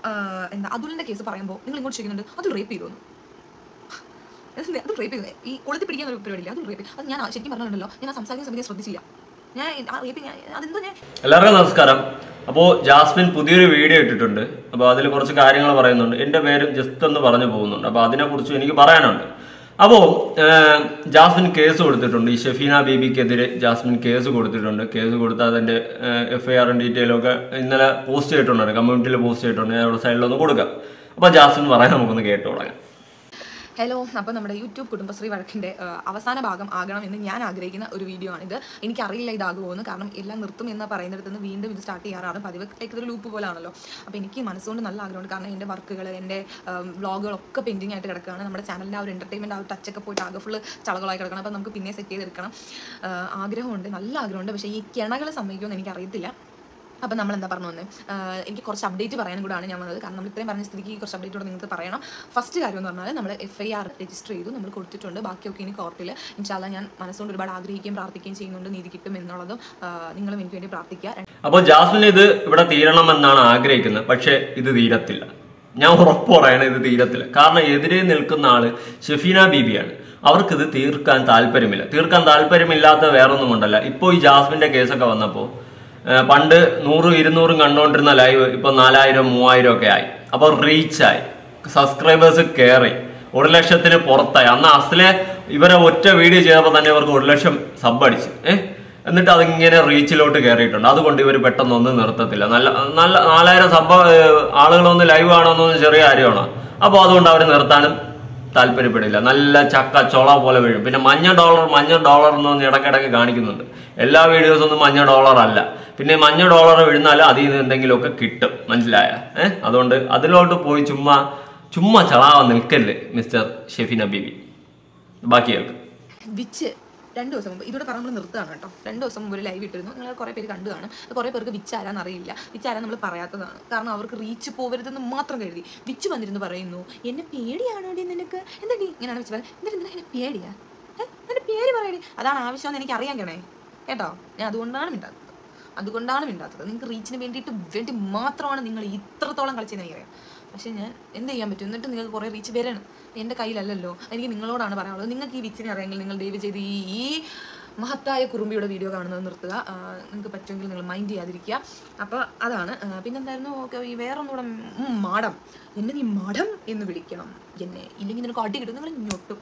ആ, എന്താ അതുലിന്റെ കേസ് പറയുമ്പോൾ നിങ്ങൾ ഇങ്ങോട്ട് ചോദിക്കുന്നുണ്ട് അത് റേപ്പ് ചെയ്തു എന്ന്. അതെന്താ? അത് റേപ്പ് ചെയ്തു ഈ കൊളുത്തി പിടിക്കുന്ന ഒരു പരിപാടിയില്ല അത് റേപ്പ് അത് ഞാൻ ശരിക്കും പറഞ്ഞിട്ടുണ്ടല്ലോ ഞാൻ ആ സംസാരിക്കുന്ന സമയത്ത് ഞാൻ ശ്രദ്ധിച്ചില്ല ഞാൻ ആ റേപ്പ് അതെന്തോ ഞാൻ എല്ലാവർക്കും നമസ്കാരം അപ്പോൾ ജാസ്മിൻ പുതിയൊരു വീഡിയോ ഇട്ടിട്ടുണ്ട് അപ്പോൾ അതിൽ കുറച്ച് കാര്യങ്ങൾ പറയുന്നുണ്ട് എൻ്റെ പേരും ജസ്റ്റ് ഒന്ന് പറഞ്ഞു പോകുന്നുണ്ട് അപ്പോൾ അതിനെക്കുറിച്ച് എനിക്ക് പറയാനുണ്ട് അപ്പോൾ ജാസ്മിൻ കേസ് കൊടുത്തിട്ടുണ്ട് ഈ ഷെഫീന ബീബിക്കെതിരെ ജാസ്മിൻ കേസ് കൊടുത്തിട്ടുണ്ട് കേസ് കൊടുത്ത് അതിൻ്റെ എഫ് ഐ ആറും ഡീറ്റെയിലും ഒക്കെ ഇന്നലെ പോസ്റ്റ് ചെയ്തിട്ടുണ്ട് കമ്മ്യൂണിറ്റിയിൽ പോസ്റ്റ് ചെയ്തിട്ടുണ്ട് ഞാൻ അവിടെ സൈഡിലൊന്ന് കൊടുക്കാം അപ്പോൾ ജാസ്മിൻ പറയാൻ നമുക്കൊന്ന് കേട്ടു തുടങ്ങാം ഹലോ അപ്പോൾ നമ്മുടെ യൂട്യൂബ് കുടുംബശ്രീ വഴക്കിൻ്റെ ആ, അവസാന ഭാഗം ആകണം എന്ന് ഞാൻ ആഗ്രഹിക്കുന്ന ഒരു വീഡിയോ ആണിത് എനിക്കറിയില്ല ഇതാകുമോ എന്ന് കാരണം എല്ലാം നിർത്തും എന്ന് പറയുന്നിടത്ത് നിന്ന് വീണ്ടും ഇത് സ്റ്റാർട്ട് ചെയ്യാറാണ് പതിവ് ലൈക്ക് ഇതൊരു ലൂപ്പ് പോലാണല്ലോ അപ്പോൾ എനിക്ക് മനസ്സുകൊണ്ട് നല്ല ആഗ്രഹമുണ്ട് കാരണം എൻ്റെ വർക്കുകൾ എൻ്റെ വ്ളോഗുകളൊക്കെ പെൻഡിങ് ആയിട്ട് കിടക്കുകയാണ് നമ്മുടെ ചാനലിൻ്റെ ആ ഒരു എൻ്റർടൈൻമെൻറ്റ് ആ ഒരു ടച്ചൊക്കെ പോയിട്ട് ആകെ ഫുള്ള് ചളകളായി കിടക്കണം അപ്പോൾ നമുക്ക് പിന്നെ സെറ്റ് ചെയ്തെടുക്കണം ആ, ആഗ്രഹമുണ്ട് നല്ല ആഗ്രഹമുണ്ട് പക്ഷേ ഈ കിണകൾ സമ്മതിക്കുമെന്ന് എനിക്കറിയത്തില്ല അപ്പം നമ്മൾ എന്താ പറഞ്ഞു വന്നത് എനിക്ക് കുറച്ച് അപ്ഡേറ്റ് പറയാനും കൂടാണ് ഞാൻ വന്നത് കാരണം നമ്മൾ ഇത്രയും പറഞ്ഞ സ്ഥിതിക്ക് കുറച്ച് അപ്ഡേറ്റ് കൂടെ നിങ്ങൾക്ക് പറയണം ഫസ്റ്റ് കാര്യം എന്ന് പറഞ്ഞാൽ നമ്മൾ എഫ് ഐ ആർ രജിസ്റ്റർ ചെയ്തു നമ്മൾ കൊടുത്തിട്ടുണ്ട് ബാക്കിയൊക്കെ ഇനി കോർട്ടിൽ ഇൻഷാല്ല ഞാൻ മനസ്സുകൊണ്ട് ഒരുപാട് ആഗ്രഹിക്കുകയും പ്രാർത്ഥിക്കുകയും ചെയ്യുന്നുണ്ട് നീതി കിട്ടും എന്നുള്ളതും ആ, നിങ്ങളും എനിക്ക് വേണ്ടി പ്രാർത്ഥിക്കുക അപ്പോൾ ജാസ്മിൻ ഇത് ഇവിടെ തീരണമെന്നാണ് ആഗ്രഹിക്കുന്നത് പക്ഷേ ഇത് തീരത്തില്ല ഞാൻ ഉറപ്പ് പറയണത് ഇത് തീരത്തില്ല കാരണം എതിരെ നിൽക്കുന്ന ആള് ഷെഫീന ബീബിയാണ് അവർക്കിത് തീർക്കാൻ താല്പര്യമില്ല തീർക്കാൻ താല്പര്യമില്ലാത്ത വേറൊന്നും കൊണ്ടല്ല ഇപ്പോൾ ഈ ജാസ്മിന്റെ കേസൊക്കെ വന്നപ്പോൾ പണ്ട് നൂറും ഇരുന്നൂറും കണ്ടുകൊണ്ടിരുന്ന ലൈവ് ഇപ്പൊ നാലായിരം മൂവായിരം ഒക്കെ ആയി അപ്പോൾ റീച്ചായി സബ്സ്ക്രൈബേഴ്സ് കയറി ഒരു ലക്ഷത്തിന് പുറത്തായി അന്ന് അസലെ ഇവരെ ഒറ്റ വീഡിയോ ചെയ്തപ്പോൾ തന്നെ ഇവർക്ക് ഒരു ലക്ഷം സബ് അടിച്ചു ഏഹ് എന്നിട്ട് അതിങ്ങനെ റീച്ചിലോട്ട് കയറിയിട്ടുണ്ട് അതുകൊണ്ട് ഇവർ പെട്ടെന്നൊന്നും നിർത്തത്തില്ല നല്ല നല്ല നാലായിരം സബ് ആളുകളൊന്ന് ലൈവ് ആണോന്നൊന്നും ചെറിയ കാര്യമാണ് അപ്പോൾ അതുകൊണ്ട് അവർ നിർത്താനും താല്പര്യപ്പെടില്ല നല്ല ചക്ക ചൊള പോലെ വീഴും പിന്നെ മഞ്ഞ ഡോളർ മഞ്ഞ ഡോളർ എന്നൊന്ന് ഇടയ്ക്കിടയ്ക്ക് കാണിക്കുന്നുണ്ട് എല്ലാ വീഡിയോസും ഒന്നും മഞ്ഞ ഡോളർ അല്ല പിന്നെ മഞ്ഞ ഡോളർ വീഴുന്നാൽ അതിൽ നിന്ന് എന്തെങ്കിലുമൊക്കെ കിട്ടും മനസ്സിലായ ഏഹ് അതുകൊണ്ട് അതിലോട്ട് പോയി ചുമ്മാ ചുമ്മാ ചളാവാൻ നിൽക്കല്ലേ മിസ്റ്റർ ഷെഫിന ബീബി ബാക്കി കേൾക്കും വിച്ച് രണ്ട് ദിവസം മുമ്പ് ഇതോടെ പറഞ്ഞ് നമ്മൾ നിർത്തുകയാണ് കേട്ടോ രണ്ട് ദിവസം മുമ്പ് ഒരു ലൈവ് ഇട്ടിരുന്നു നിങ്ങൾ കുറേ പേര് കണ്ടു കാണും അത് കുറേ പേർക്ക് വിച്ച് ആരാന്ന് അറിയില്ല വിച്ച് ആരാ നമ്മൾ പറയാത്തതാണ് കാരണം അവർക്ക് റീച്ച് പോകരുതെന്ന് മാത്രം കരുതി വിച്ച് വന്നിരുന്ന് പറയുന്നു എന്നെ പേടിയാണോ ഡി നിനക്ക് എന്താടി ഇങ്ങനെയാണ് വിച്ച് പറയുന്നത് എന്നിട്ട് എന്തിനാ എന്നെ പേടിയാ ഏ? എന്റെ പേര് പറയടി അതാണ് ആവശ്യമെന്ന് എനിക്ക് അറിയാൻ കേണേ കേട്ടോ ഞാൻ അതുകൊണ്ടാണ് മിണ്ടാത്തത് അതുകൊണ്ടാണ് മിണ്ടാത്തത് നിങ്ങൾക്ക് റീച്ചിന് വേണ്ടിയിട്ട് വേണ്ടി മാത്രമാണ് നിങ്ങൾ ഇത്രത്തോളം കളിച്ചതെന്ന് എനിക്കറിയാം പക്ഷേ ഞാൻ എന്ത് ചെയ്യാൻ പറ്റും എന്നിട്ട് നിങ്ങൾക്ക് കുറേ റീച്ച് വരണം എൻ്റെ കയ്യിലല്ലല്ലോ എനിക്ക് നിങ്ങളോടാണ് പറയാനുള്ളത് നിങ്ങൾക്ക് ഈ വിച്ചിനെ അറിയാമെങ്കിൽ നിങ്ങൾ ദയവ് ചെയ്ത് ഈ ഈ മഹത്തായ കുറുമ്പിയുടെ വീഡിയോ കാണുന്നത് നിർത്തുക ആ, നിങ്ങൾക്ക് പറ്റുമെങ്കിൽ നിങ്ങൾ മൈൻഡ് ചെയ്യാതിരിക്കുക അപ്പോൾ അതാണ് ആ, പിന്നെന്തായിരുന്നു ഓക്കെ ഈ വേറൊന്നുകൂടെ ഉം, മാഡം എന്നെ നീ മഠം എന്ന് വിളിക്കണം എന്നെ ഇല്ലെങ്കിൽ നിനക്ക് അടി കിട്ടും നിങ്ങൾ ഞൊട്ടും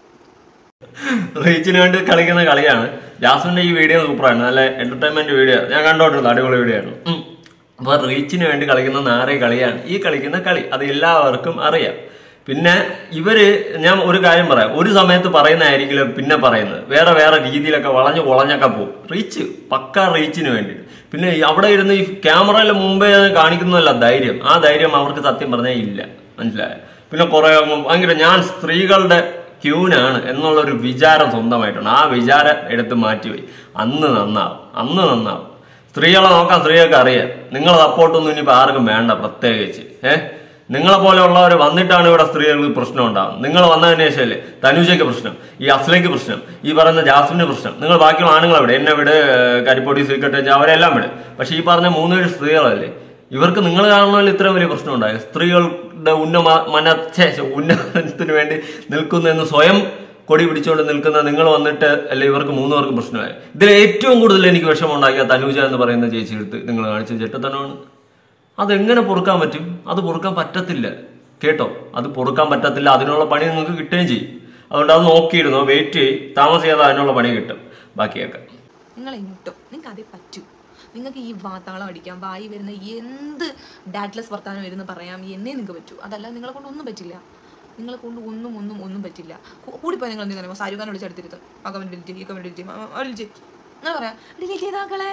റീച്ചിന് വേണ്ടി കളിക്കുന്ന കളിയാണ് ജാസ്മിന്റെ ഈ വീഡിയോ സൂപ്പറാണ് നല്ല എന്റർടൈൻമെന്റ് വീഡിയോ ഞാൻ കണ്ടോണ്ടിരുന്നു അടിപൊളി വീഡിയോ ആയിരുന്നു ഉം. അപ്പൊ റീച്ചിന് വേണ്ടി കളിക്കുന്ന നാരേ കളിയാണ് ഈ കളിക്കുന്ന കളി അത് എല്ലാവർക്കും അറിയാം പിന്നെ ഇവര് ഞാൻ ഒരു കാര്യം പറയാം ഒരു സമയത്ത് പറയുന്നതായിരിക്കില്ല പിന്നെ പറയുന്നത് വേറെ വേറെ രീതിയിലൊക്കെ വളഞ്ഞു കുളഞ്ഞൊക്കെ പോകും റീച്ച് പക്ക റീച്ചിന് വേണ്ടി പിന്നെ ഈ അവിടെ ഇരുന്ന് ഈ ക്യാമറയിൽ മുമ്പേ കാണിക്കുന്നതല്ല ധൈര്യം ആ ധൈര്യം അവർക്ക് സത്യം പറഞ്ഞാൽ ഇല്ല മനസ്സിലായോ പിന്നെ കുറെ അങ്ങ് ഭയങ്കര ഞാൻ സ്ത്രീകളുടെ ക്യൂനാണ് എന്നുള്ളൊരു വിചാരം സ്വന്തമായിട്ടുണ്ട് ആ വിചാരം എടുത്ത് മാറ്റിപ്പോയി അന്ന് നന്നാവും അന്ന് നന്നാവും സ്ത്രീകളെ നോക്കാൻ സ്ത്രീകൾക്ക് അറിയാം നിങ്ങളെ സപ്പോർട്ടൊന്നും ഇനിയിപ്പോൾ ആർക്കും വേണ്ട പ്രത്യേകിച്ച് ഏഹ് നിങ്ങളെ പോലെയുള്ളവർ വന്നിട്ടാണ് ഇവിടെ സ്ത്രീകൾക്ക് പ്രശ്നം ഉണ്ടാകും നിങ്ങൾ വന്നതിന് ശേഷമല്ലേ തനുജയ്ക്ക് പ്രശ്നം ഈ അസ്ലയ്ക്ക് പ്രശ്നം ഈ പറയുന്ന ജാസ്മിന് പ്രശ്നം നിങ്ങൾ ബാക്കിയുള്ള ആണുങ്ങളെ വിട് എന്നെ വിട് ഏഹ് കരിപ്പൊടി സീക്രട്ട് അവരെല്ലാം വിട് പക്ഷെ ഈ പറഞ്ഞ മൂന്നേഴ് സ്ത്രീകളല്ലേ ഇവർക്ക് നിങ്ങൾ കാണുന്നതിൽ ഇത്രയും വലിയ പ്രശ്നം ഉണ്ടായി സ്ത്രീകളുടെ ഉന്നമ മനച്ഛേ ഉന്നമനത്തിന് വേണ്ടി നിൽക്കുന്നു എന്ന് സ്വയം കൊടി പിടിച്ചുകൊണ്ട് നിൽക്കുന്ന നിങ്ങൾ വന്നിട്ട് അല്ലെ ഇവർക്ക് മൂന്ന് പേർക്ക് പ്രശ്നമായി ഇതിൽ ഏറ്റവും കൂടുതൽ എനിക്ക് വിഷമം ഉണ്ടാക്കിയ തനൂജ എന്ന് പറയുന്ന ചേച്ചി എടുത്ത് നിങ്ങൾ കാണിച്ച ചെറ്റത്തനമാണ് അതെങ്ങനെ പൊറുക്കാൻ പറ്റും അത് പൊറുക്കാൻ പറ്റത്തില്ല കേട്ടോ അത് പൊറുക്കാൻ പറ്റത്തില്ല അതിനുള്ള പണി നിങ്ങൾക്ക് കിട്ടുകയും ചെയ്യും അതുകൊണ്ട് അത് നോക്കിയിരുന്നു വെയിറ്റ് ചെയ്യും താമസിയാതെ അതിനുള്ള പണി കിട്ടും ബാക്കിയൊക്കെ നിങ്ങൾ ഞൊട്ടും നിങ്ങൾക്ക് അതേ പറ്റൂ നിങ്ങൾക്ക് ഈ വാത്താളം അടിക്കാം വായി വരുന്ന എന്ത് ഡാറ്റ്ലെസ് വർത്താനം വരുന്ന പറയാം എന്നേ നിങ്ങൾക്ക് പറ്റൂ അതല്ല നിങ്ങളെ കൊണ്ട് ഒന്നും പറ്റില്ല നിങ്ങളെ കൊണ്ട് ഒന്നും ഒന്നും ഒന്നും പറ്റില്ല കൂ- കൂടിപ്പോയി നിങ്ങൾ എന്ത് പറയുമ്പോൾ സാരുഖാൻ വിളിച്ചെടുത്തിരുത്തും ആ കമന്റ് ഡിലീറ്റ് ഈ കമന്റ് ഡിലീറ്റ് ഡിലീറ്റ് നിങ്ങൾ പറയാം ഡിലീറ്റ് ചെയ്താക്കളെ